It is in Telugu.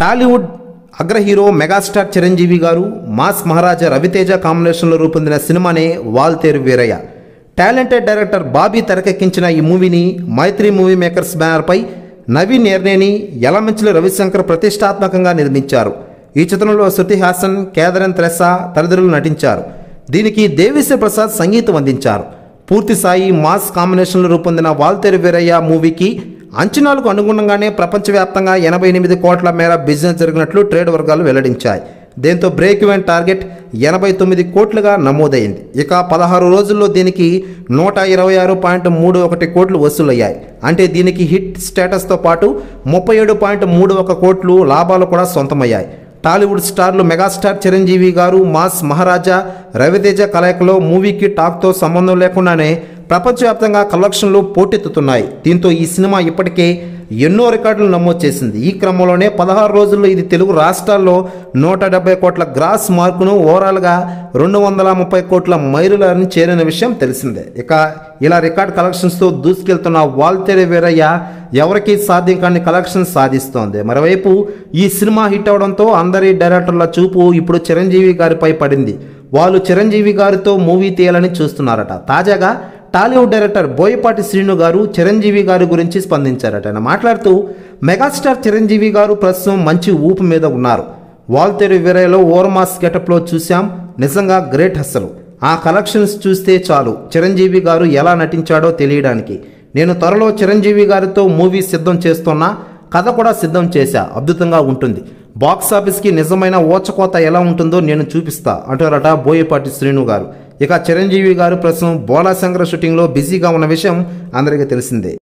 టాలీవుడ్ అగ్ర హీరో మెగాస్టార్ చిరంజీవి గారు మాస్ మహారాజా రవితేజ కాంబినేషన్లో రూపొందిన సినిమానే వాల్తేరు వీరయ్య టాలెంటెడ్ డైరెక్టర్ బాబీ తెరకెక్కించిన ఈ మూవీని మైత్రి మూవీ మేకర్స్ బ్యానర్పై నవీన్ ఎర్నేని యలమంచిలి రవిశంకర్ ప్రతిష్టాత్మకంగా నిర్మించారు ఈ చిత్రంలో శృతి హాసన్ కేదరన్ త్రెస్సా తదితరులు నటించారు దీనికి దేవిశ్రీ ప్రసాద్ సంగీతం అందించారు పూర్తి స్థాయి మాస్ కాంబినేషన్లో రూపొందిన వాల్తేరు వీరయ్య మూవీకి అంచనాలకు అనుగుణంగానే ప్రపంచవ్యాప్తంగా ఎనభై ఎనిమిది కోట్ల మేర బిజినెస్ జరిగినట్లు ట్రేడ్ వర్గాలు వెల్లడించాయి దీంతో బ్రేక్ ఈవెన్ టార్గెట్ ఎనభై తొమ్మిది కోట్లుగా నమోదైంది ఇక పదహారు రోజుల్లో దీనికి నూట ఇరవై ఆరు పాయింట్ మూడు ఒకటి కోట్లు వసూలయ్యాయి అంటే దీనికి హిట్ స్టేటస్తో పాటు ముప్పై ఏడు పాయింట్ మూడు ఒక కోట్లు లాభాలు కూడా సొంతమయ్యాయి టాలీవుడ్ స్టార్లు మెగాస్టార్ చిరంజీవి గారు మాస్ మహారాజా రవితేజ కలయికలో మూవీకి టాక్తో సంబంధం లేకుండానే ప్రపంచవ్యాప్తంగా కలెక్షన్లు పోటెత్తుతున్నాయి దీంతో ఈ సినిమా ఇప్పటికే ఎన్నో రికార్డులు నమోదు చేసింది ఈ క్రమంలోనే పదహారు రోజుల్లో ఇది తెలుగు రాష్ట్రాల్లో నూట డెబ్బై కోట్ల గ్రాస్ మార్కును ఓవరాల్గా రెండు వందల ముప్పై కోట్ల మైలులను చేరిన విషయం తెలిసిందే ఇక ఇలా రికార్డ్ కలెక్షన్స్తో దూసుకెళ్తున్న వాల్తేరి వీరయ్య ఎవరికీ సాధ్యం కాని కలెక్షన్ సాధిస్తోంది మరోవైపు ఈ సినిమా హిట్ అవడంతో అందరి డైరెక్టర్ల చూపు ఇప్పుడు చిరంజీవి గారిపై పడింది వాళ్ళు చిరంజీవి గారితో మూవీ తీయాలని చూస్తున్నారట తాజాగా టాలీవుడ్ డైరెక్టర్ బోయపాటి శ్రీను గారు చిరంజీవి గారి గురించి స్పందించారట ఆయన మాట్లాడుతూ మెగాస్టార్ చిరంజీవి గారు ప్రస్తుతం మంచి ఊపు మీద ఉన్నారు వాల్తేరు వీరయ్యలో ఓర్మాస్ గెటప్లో చూశాం నిజంగా గ్రేట్ అసలు ఆ కలెక్షన్స్ చూస్తే చాలు చిరంజీవి గారు ఎలా నటించాడో తెలియడానికి నేను త్వరలో చిరంజీవి గారితో మూవీ సిద్ధం చేస్తున్నా కథ కూడా సిద్ధం చేశా అద్భుతంగా ఉంటుంది బాక్స్ ఆఫీస్కి నిజమైన ఓచకోత ఎలా ఉంటుందో నేను చూపిస్తా అంటారట బోయపాటి శ్రీను గారు ఇక చిరంజీవి గారు ప్రస్తుతం బోలా శంకర షూటింగ్లో బిజీగా ఉన్న విషయం అందరికీ తెలిసిందే